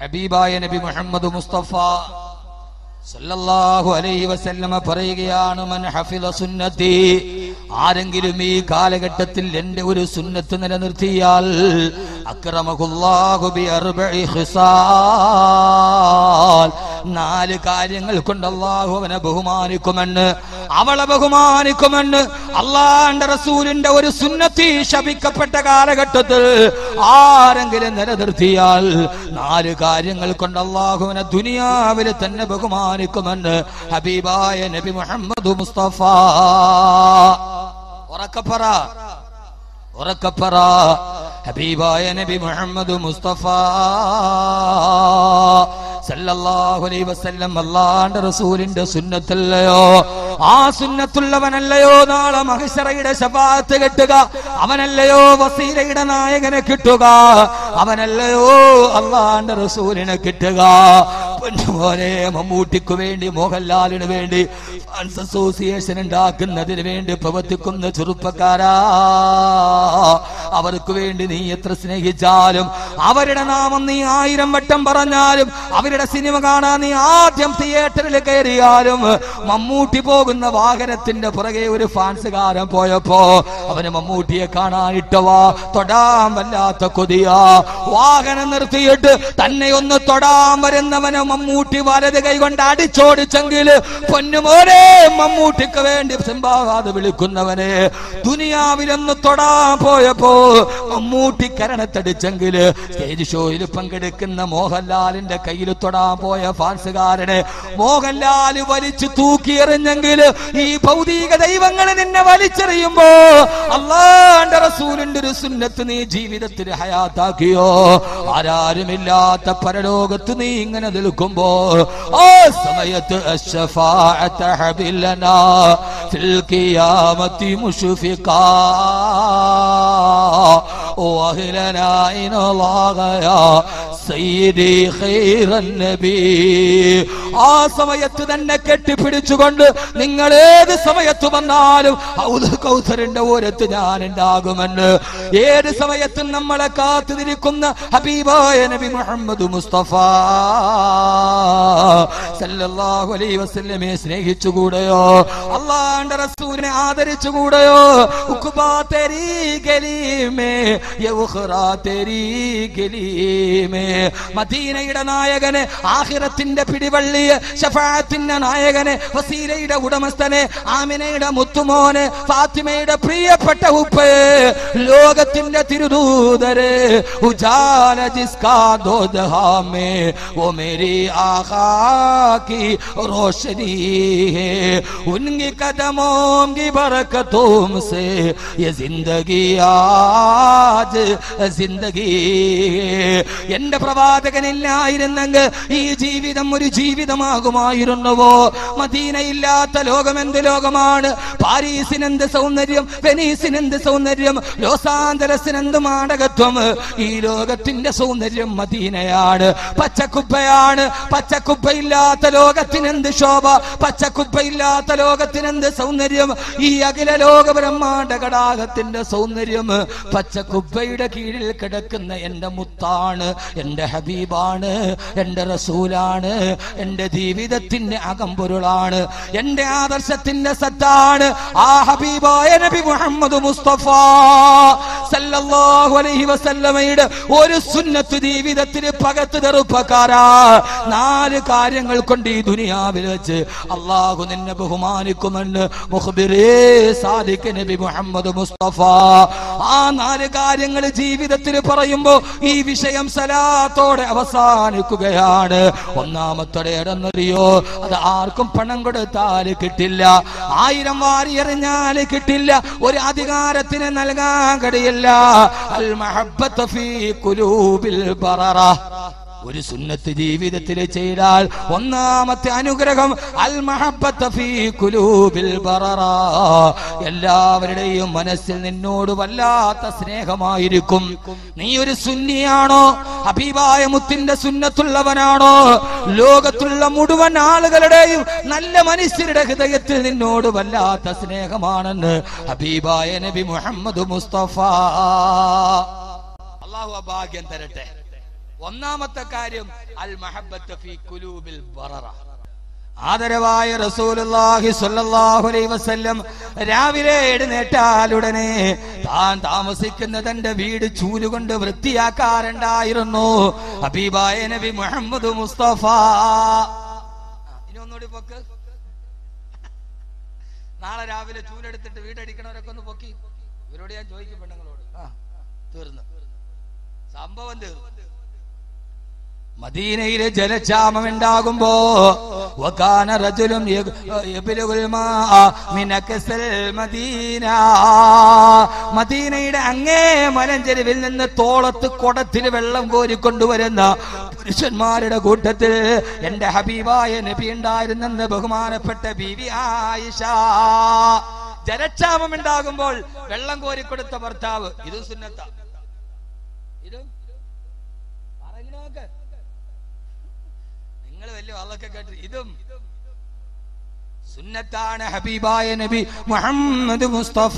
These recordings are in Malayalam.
ഹബീബായ നബി മുഹമ്മദ് മുസ്തഫ സല്ലല്ലാഹു അലൈഹി വസല്ലമ പറയുകയാണ് മൻ ഹഫിള സുന്നത്തി ആരെങ്കിലും ഈ കാലഘട്ടത്തിൽ എന്റെ ഒരു സുന്നത്ത് നിലനിർത്തിയാൽ അക്രമഹുല്ലാഹു ബി അർബഇ ഖിസാൽ നാല് കാര്യങ്ങൾ കൊണ്ട് അള്ളാഹു അവനെ ബഹുമാനിക്കുമെന്ന് അവളെ ബഹുമാനിക്കുമെന്ന് അള്ളാന്റെ റസൂലിന്റെ ഒരു സുന്നത്തി ശപിക്കപ്പെട്ട കാലഘട്ടത്തിൽ ആരെങ്കിലും നിലനിർത്തിയാൽ നാല് കാര്യങ്ങൾ കൊണ്ട് അള്ളാഹുവിനെ ദുനിയാവിൽ തന്നെ ബഹുമാനിക്കുമെന്ന് ഹബീബായ നബി മുഹമ്മദ് മുസ്തഫ ഉറക്കപ്പറ ഉറക്കപ്പറ ഹബീബായ നബി മുഹമ്മദ് മുസ്തഫ സല്ലല്ലാഹു അലൈഹി വസല്ലം അല്ലാഹുവിന്റെ റസൂലിന്റെ സുന്നത്തല്ലയോ ആ സുന്നത്തുള്ളവനല്ലയോ നാളെ മഹിഷറയുടെ ശഫാത്ത് കിട്ടുക അവനല്ലയോ വസീലയുടെ നായകനെ കിട്ടുക അവനല്ലയോ അള്ളാന്റെ റസൂലിനെ കിട്ടുക പൊന്നുപോലെ മമ്മൂട്ടിക്ക് വേണ്ടി മോഹൻലാലിന് വേണ്ടി ഫാൻസ് അസോസിയേഷൻ ഉണ്ടാക്കുന്നതിന് വേണ്ടി പ്രവർത്തിക്കുന്ന ചെറുപ്പക്കാരാ അവർക്ക് വേണ്ടി നീ എത്ര സ്നേഹിച്ചാലും അവരുടെ നാമം നീ ആയിരം വട്ടം പറഞ്ഞാലും അവരുടെ സിനിമ കാണാൻ നീ ആദ്യം തിയേറ്ററിൽ കയറിയാലും മമ്മൂട്ടി പോകുന്ന വാഹനത്തിന്റെ പുറകെ ഒരു ഫാൻസുകാരൻ പോയപ്പോ അവന് മമ്മൂട്ടിയെ കാണാനിട്ടവാ തൊടാൻ വല്ലാത്ത കൊതിയാ വാഹനം നിർത്തിയിട്ട് തന്നെ ഒന്ന് തൊടാൻ വരുന്നവന് മമ്മൂട്ടി വലത് കൈകൊണ്ട് അടിച്ചോടിച്ചെങ്കിൽ പൊന്നുമോനെ മമ്മൂട്ടിക്ക് വേണ്ടി സിംബാവാതെ വിളിക്കുന്നവനെ ദുനിയാവിലൊന്ന് തൊടാൻ പോയപ്പോ മമ്മൂട്ടി കരണത്തടിച്ചെങ്കിൽ സ്റ്റേജ് ഷോയിൽ പങ്കെടുക്കുന്ന മോഹൻലാലിന്റെ കയ്യിൽ തൊടാൻ പോയ ഫാൻസുകാരനെ മോഹൻലാൽ വലിച്ചു തൂക്കിയെറിഞ്ഞെങ്കിൽ ഈ ഭൗതിക ദൈവങ്ങൾ നിന്നെ വലിച്ചെറിയുമ്പോ അള്ളാന്റെ റസൂലിന്റെ ഒരു സുന്നത്ത് നീ ജീവിതത്തിൽ ഹയാത്താക്കിയോ ആരാരുമില്ലാത്ത പരലോകത്ത് നീ ഇങ്ങനെ നിൽക്കുമ്പോ ആ സമയത്ത് അശ്ശഫാഅത്ത ഹബിലനാ ഫിൽ ഖിയാമത്തി മുഷ്ഫിഖാ واهلنا إن الله يا سيدي خير النبي ആ സമയത്ത് തന്നെ കെട്ടിപ്പിടിച്ചുകൊണ്ട് നിങ്ങൾ ഏത് സമയത്ത് വന്നാലും ഔദ് കൗസറിന്റെ ഓരത്ത് ഞാൻ ഉണ്ടാകുമെന്ന് ഏത് സമയത്തും നമ്മളെ കാത്തുനിരിക്കുന്ന ഹബീബായ നബി മുഹമ്മദ് മുസ്തഫ സല്ലല്ലാഹു അലൈഹി വസല്ലമയെ സ്നേഹിച്ചുകൂടെയോ അള്ളാന്റെ റസൂലിനെ ആദരിച്ചുകൂടെയോ ഉഖ്ബാ തെരീ ഗലീമേ യൗഖ്റാ തെരീ ഗലീമേ മദീനയുടെ നായകനെ ആഖിറത്തിന്റെ പിടിവള്ളിയെ ഷഫാഅത്തിന്റെ നായകനെ വസീലയുടെ ഉടമസ്ഥനെ ആമിനയുടെ മുത്തുമോനെ ഫാത്തിമയുടെ പ്രിയപ്പെട്ട ഉപ്പയെ ലോകത്തിന്റെ തിരുദൂതരെ ഉജാല ജിസ്കാ ദോദഹാമേ वो मेरी आका की रोशनी है उनकी कदमों की बरकतों से ये जिंदगी आज जिंदगी എന്റെ പ്രവാചകനില്ലായിരുന്നെങ്കിൽ ഈ ജീവിതം ഒരു ജീവിതമാകുമായിരുന്നുവോ മദീനയില്ലാത്ത ലോകം എന്ത് ലോകമാണ് പാരീസിന് എന്ത് സൗന്ദര്യം വെനീസിന് എന്ത് സൗന്ദര്യം ലോസാന്തരസിന് എന്ത് മാടകത്വം ഈ ലോകത്തിന്റെ സൗന്ദര്യം മദീനയാണ് പച്ചക്കുപ്പയാണ് പച്ചക്കുപ്പയില്ലാത്ത ലോകത്തിന് എന്ത് ശോഭ പച്ചക്കുപ്പയില്ലാത്ത ലോകത്തിന് എന്ത് സൗന്ദര്യം ഈ അഖില ലോക ബ്രഹ്മാണ്ട കടാകത്തിന്റെ സൗന്ദര്യം പച്ചക്കുപ്പയുടെ കീഴിൽ കിടക്കുന്ന എന്റെ മുത്താണ് എന്റെ ഹബീബാണ് എന്റെ റസൂലാണ് എന്റെ ജീവിതത്തിന്റെ അകമ്പൊരുളാണ് എന്റെ ആദർശത്തിന്റെ സത്താണ് ആ ഹബീബായ നബി മുഹമ്മദ് മുസ്തഫ സല്ലല്ലാഹു അലൈഹി വസല്ലമയുടെ ഒരു സുന്നത്ത് ജീവിതത്തിൽ പകത്ത് തെറുപ്പക്കാരാ നാല് കാര്യങ്ങൾ കൊണ്ട് ഈ ദുനിയാവിൽ വെച്ച് അള്ളാഹു നിന്നെ ബഹുമാനിക്കുമെന്ന് മുഖബിറേ സാദിഖ് നബി മുഹമ്മദ് മുസ്തഫ ആ നാല് കാര്യങ്ങൾ ജീവിതത്തിൽ പറയുമ്പോ ഈ വിഷയം സലാത്തോടെ അവസാനിക്കുകയാണ് ഒന്നാമത്തെ ഇടന്നറിയോ അത് ആർക്കും പണം കൊടുത്താൽ കിട്ടില്ല ആയിരം വാരി എറിഞ്ഞാൽ കിട്ടില്ല ഒരു അധികാരത്തിന് നൽകാൻ കഴിയില്ല അൽ മഹബ്ബത്ത് ഫീ കുലൂബിൽ ബററ ഒരു സുന്നത്ത് ജീവിതത്തിൽ ചെയ്താൽ ഒന്നാമത്തെ അനുഗ്രഹം അൽ മഹബ്ബത്ത് ഫീ കുലൂബിൽ ബററ എല്ലാവരുടെയും മനസ്സിൽ നിന്നോട് വല്ലാത്ത സ്നേഹമായിരിക്കും നീ ഒരു സുന്നിയാണോ ഹബീബായ മുത്തിന്റെ സുന്നത്തുള്ളവനാണോ ലോകത്തുള്ള മുഴുവൻ ആളുകളുടെയും നല്ല മനുഷ്യരുടെ ഹൃദയത്തിൽ നിന്നോട് വല്ലാത്ത സ്നേഹമാണെന്ന് ഹബീബായ നബി മുഹമ്മദ് മുസ്തഫ അള്ളാഹു ആ ഭാഗ്യം തരട്ടെ ഒന്നാമത്തെ കാര്യം അൽ മഹബത്ത് ഫീ കുലൂബിൽ ബററ ആദരവായ റസൂലുള്ളാഹി സ്വല്ലല്ലാഹു അലൈഹി വസല്ലം രാവിലെ എഴുന്നേറ്റാൽ ഉടനെ താൻ താമസിക്കുന്ന തന്റെ വീട് ചൂലുകൊണ്ട് വൃത്തിയാക്കാറുണ്ടായിരുന്നു ഹബീബായ നബി മുഹമ്മദ് മുസ്തഫ ആ, ഇനി ഒന്നുകൂടി പൊക്ക് നാളെ രാവിലെ ചൂലെടുത്തിട്ട് വീടടിക്കണവരൊക്കെ ഒന്ന് പൊക്കി ഇവരോട് ഞാൻ ചോദിക്കും പെണ്ണുങ്ങളോട് ആ തീർന്നു സംഭവം തീർന്നു മദീനയിലെ ജലക്ഷാമം ഉണ്ടാകുമ്പോ വകാന റജുലും യഗ്- യബ്ലുഗുൽ മാഅ മിൻ അക്സൽ മദീന മദീനയുടെ അങ്ങേ മലഞ്ചെരുവിൽ നിന്ന് തോളത്ത് കുടത്തിൽ വെള്ളം കോരിക്കൊണ്ടുവരുന്ന പുരുഷന്മാരുടെ കൂട്ടത്തിൽ എന്റെ ഹബീബായ നബി ഉണ്ടായിരുന്നെന്ന് ബഹുമാനപ്പെട്ട ബീവി ആയിഷ ജലക്ഷാമം ഉണ്ടാകുമ്പോൾ വെള്ളം കോരിക്കൊടുത്ത ഭർത്താവ് ഇതും സുന്നത്ത ഇതും പറഞ്ഞു നോക്ക് നിങ്ങൾ വലിയ വള്ളൊക്കെ കേട്ട് ഇതും സുന്നത്താണ് ഹബീബായ നബി മുഹമ്മദ് മുസ്തഫ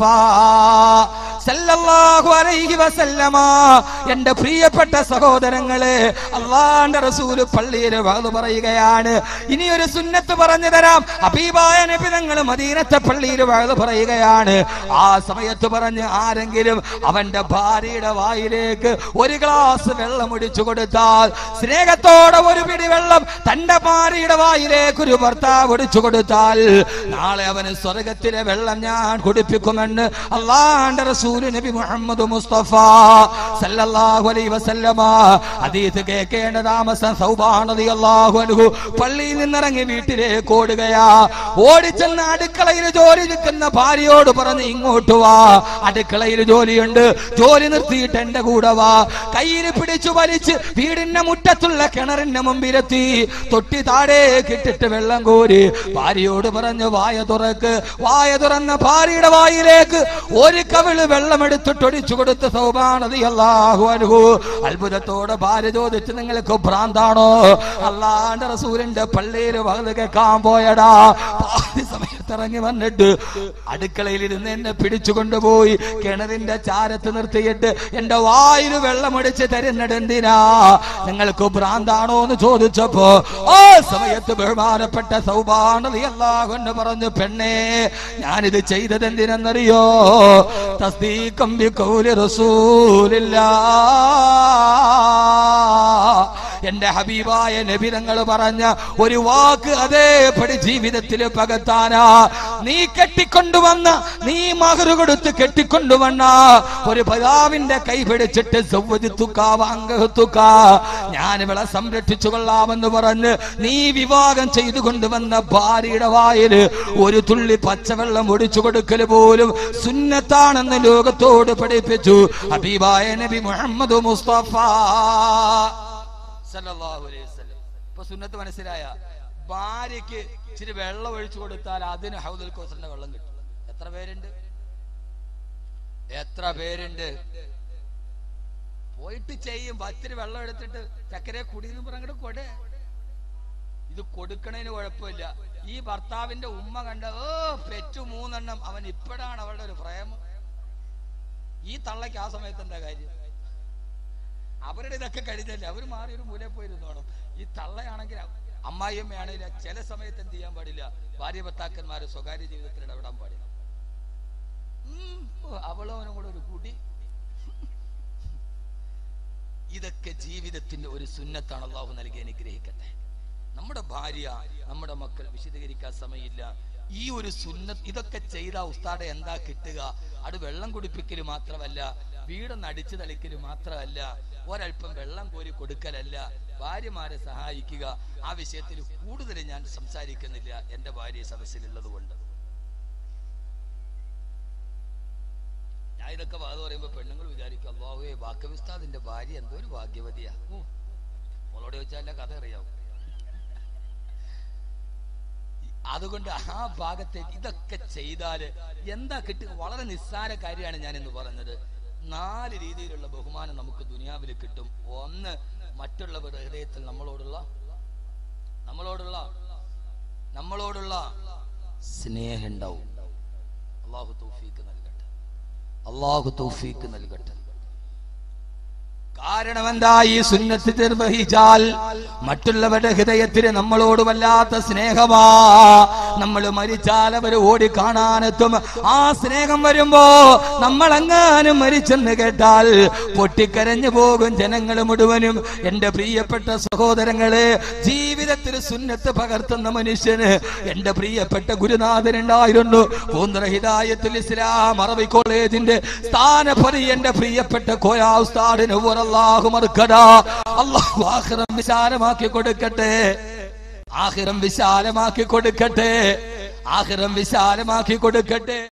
സല്ലല്ലാഹു അലൈഹി വസല്ലമ എന്റെ പ്രിയപ്പെട്ട സഹോദരങ്ങളെ അള്ളാന്റെ റസൂല് പള്ളിയിൽ വാത് പറയുകയാണ് ഇനി ഒരു സുന്നത്ത് പറഞ്ഞു തരാം ഹബീബായ നബി തങ്ങൾ മദീനത്തെ പള്ളിയിൽ വാത് പറയുകയാണ് ആ സമയത്ത് പറഞ്ഞ് ആരെങ്കിലും അവന്റെ ഭാര്യയുടെ വായിലേക്ക് ഒരു ഗ്ലാസ് വെള്ളം ഒടിച്ചു കൊടുത്താൽ സ്നേഹത്തോടെ ഒരു പിടി വെള്ളം തന്റെ ഭാര്യയുടെ വായിലേക്ക് ഒരു ഭർത്താവ് ഒടിച്ചു കൊടുത്താൽ നാളെ അവന് സ്വർഗത്തിലെ വെള്ളം ഞാൻ കുടിപ്പിക്കുമെന്ന് അള്ളാന്റെ റസൂല് നബി മുഹമ്മദ് മുസ്തഫ സല്ലല്ലാഹു അലൈഹി വസല്ലമ ഹദീസ് കേൾക്കേണ്ട താമസം സൗബാനതി അല്ലാഹു അൻഹു പള്ളിയിൽ നിന്നിറങ്ങി വീട്ടിലേക്ക് ഓടുകയാ ഓടിച്ചെന്ന് അടുക്കളയിൽ ജോലി നിൽക്കുന്ന ഭാര്യയോട് പറഞ്ഞ് ഇങ്ങോട്ട് വാ അടുക്കളയിൽ ജോലിയുണ്ട് ജോലി നിർത്തിയിട്ട് എന്റെ കൂടെ വാ കയ്യിൽ പിടിച്ചു വലിച്ച് വീടിന്റെ മുറ്റത്തുള്ള കിണറിന്റെ മുമ്പിലെത്തി തൊട്ടി താഴെ കിട്ടിട്ട് വെള്ളം കോരി ഭാര്യയോട് പറഞ്ഞു വായ തുറക്ക് വായ തുറന്ന ഭാര്യയുടെ വായിലേക്ക് ഒരു കവിള് വെള്ളം എടുത്തിട്ട് ഒടിച്ചു കൊടുത്ത് സൗമാനതി അല്ലാഹു അനുഹു അത്ഭുതത്തോടെ ഭാര്യ ചോദിച്ചു നിങ്ങൾക്ക് ഭ്രാന്താണോ അള്ളാന്റെ റസൂലിന്റെ പള്ളിയിൽ വകത് കേൾക്കാൻ പോയടാ പാതി സമയത്ത് ഇറങ്ങി വന്നിട്ട് അടുക്കളയിൽ ഇരുന്ന് എന്നെ പിടിച്ചു കൊണ്ടുപോയി കിണറിന്റെ ചാരത്ത് നിർത്തിയിട്ട് എന്റെ വായിൽ വെള്ളമടിച്ച് തരുന്നത് എന്തിനാ നിങ്ങൾക്ക് ഭ്രാന്താണോ എന്ന് ചോദിച്ചപ്പോ ആ സമയത്ത് ബഹുമാനപ്പെട്ട സൗബാനതി അല്ലാഹുന്ന് പറഞ്ഞു പെണ്ണേ ഞാനിത് ചെയ്തത് എന്തിനെന്നറിയോ തസ്ദീകം ബി ഖൗലി റസൂലില്ലാ എന്റെ ഹബീബായ നബി തങ്ങൾ പറഞ്ഞ ഒരു വാക്ക് അതേപടി ജീവിതത്തിൽ പകർത്താനാ നീ കെട്ടിക്കൊണ്ടുവന്ന നീ മകറ് കൊടുത്ത് കെട്ടിക്കൊണ്ടുവന്ന ഒരു പിതാവിന്റെ കൈ പിടിച്ചിട്ട് സൗവജിത്തുക്ക വാങ്കത്തുക്ക ഞാൻ ഇവളെ സംരക്ഷിച്ചു കൊള്ളാമെന്ന് പറഞ്ഞ് നീ വിവാഹം ചെയ്തു കൊണ്ടുവന്ന ഭാര്യയുടെ വായിൽ ഒരു തുള്ളി പച്ചവെള്ളം ഒടിച്ചു കൊടുക്കൽ പോലും സുന്നത്താണെന്ന് ലോകത്തോട് പഠിപ്പിച്ചു ഹബീബായ നബി മുഹമ്മദ് മുസ്തഫ സല്ലല്ലാഹു അലൈഹി വസല്ലം ഇപ്പൊ സുന്നത്ത് മനസ്സിലായ ഭാര്യയ്ക്ക് ഇച്ചിരി വെള്ളം ഒഴിച്ചു കൊടുത്താൽ അതിന് ഹൗദുൽ കോസറിന്റെ വെള്ളം കിട്ടും എത്ര പേരുണ്ട് എത്ര പേരുണ്ട് പോയിട്ട് ചെയ്യും പത്തിരി വെള്ളം എടുത്തിട്ട് ചക്കരെ കുടിയെന്ന് പറഞ്ഞിട്ട് കൊടേ ഇത് കൊടുക്കണതിന് കുഴപ്പമില്ല ഈ ഭർത്താവിന്റെ ഉമ്മ കണ്ട ഓ പെറ്റു മൂന്നെണ്ണം അവൻ ഇപ്പോഴാണ് അവളുടെ ഒരു പ്രേമം ഈ തള്ളയ്ക്ക് ആ സമയത്ത് എന്താ കാര്യം അവരുടെ ഇതൊക്കെ കഴിഞ്ഞല്ലേ അവർ മാറി ഒരു മൂലയിൽ പോയിരുന്നോണം ഈ തള്ളയാണെങ്കിൽ അമ്മായിയമ്മയാണെങ്കിൽ ചില സമയത്ത് എന്ത് ചെയ്യാൻ പാടില്ല ഭാര്യ ഭർത്താക്കന്മാരെ സ്വകാര്യ ജീവിതത്തിൽ ഇടപെടാൻ പാടില്ല ഉം, ഓ, അവളും അവനും കൂടെ ഒരു കൂടി ഇതൊക്കെ ജീവിതത്തിന്റെ ഒരു സുന്നത്താണ് അള്ളാഹു നൽകി അനുഗ്രഹിക്കട്ടെ നമ്മുടെ ഭാര്യ നമ്മുടെ മക്കൾ വിശദീകരിക്കാൻ സമയമില്ല ഈ ഒരു സുന്നത്ത് ഇതൊക്കെ ചെയ്ത ഉസ്താടെ എന്താ കിട്ടുക അത് വെള്ളം കുടിപ്പിക്കല് മാത്രമല്ല വീടൊന്ന് അടിച്ചു തളിക്കല് മാത്രമല്ല ഒരല്പം വെള്ളം കോരി കൊടുക്കലല്ല ഭാര്യമാരെ സഹായിക്കുക ആ വിഷയത്തിൽ കൂടുതൽ ഞാൻ സംസാരിക്കുന്നില്ല എന്റെ ഭാര്യ സദസ്സിലുള്ളത് കൊണ്ട് ഞാൻ ഇതൊക്കെ വാദം പറയുമ്പോ പെണ്ണുങ്ങൾ വിചാരിക്കും അള്ളാഹുവേ വാക്കവിസ്താദിന്റെ ഭാര്യ എന്തോ ഒരു ഭാഗ്യവതിയാ ഓ, മോളോട് ചോദിച്ചാൽ കഥ അറിയാവും അതുകൊണ്ട് ആ ഭാഗത്തേക്ക് ഇതൊക്കെ ചെയ്താല് എന്താ കിട്ടുക വളരെ നിസ്സാര കാര്യമാണ് ഞാൻ ഇന്ന് പറഞ്ഞത് നാല് രീതിയിലുള്ള ബഹുമാനം നമുക്ക് ദുനിയാവിൽ കിട്ടും ഒന്ന് മറ്റുള്ളവരുടെ ഹൃദയത്തിൽ നമ്മളോടുള്ള നമ്മളോടുള്ള നമ്മളോടുള്ള സ്നേഹം ഉണ്ടാവും അള്ളാഹു തൗഫീക്ക് നൽകട്ടെ അള്ളാഹു തൗഫീക്ക് നൽകട്ടെ കാരണം എന്താ ഈ സുന്നത്ത് നിർവഹിച്ചാൽ മറ്റുള്ളവരുടെ ഹൃദയത്തിന് നമ്മളോട് വല്ലാത്ത സ്നേഹമാ നമ്മൾ മരിച്ചാൽ അവർ ഓടി കാണാനെത്തും ആ സ്നേഹം വരുമ്പോ നമ്മൾ എങ്ങാനും മരിച്ചെന്ന് കേട്ടാൽ പൊട്ടിക്കരഞ്ഞു പോകും ജനങ്ങൾ മുഴുവനും എന്റെ പ്രിയപ്പെട്ട സഹോദരങ്ങളെ ജീവിതത്തിൽ സുന്നത്ത് പകർത്തുന്ന മനുഷ്യന് എന്റെ പ്രിയപ്പെട്ട ഗുരുനാഥനുണ്ടായിരുന്നു പൂന്തറ ഹിദായത്തുൽ ഇസ്ലാം അറബി കോളേജിന്റെ സ്ഥാനപതി എന്റെ പ്രിയപ്പെട്ട കോയാ ഉസ്താദിന് അള്ളാഹു മറുക്കട അള്ളാഹു ആഖിറം വിശാലമാക്കി കൊടുക്കട്ടെ ആഹിറം വിശാലമാക്കി കൊടുക്കട്ടെ ആഹിറം വിശാലമാക്കി കൊടുക്കട്ടെ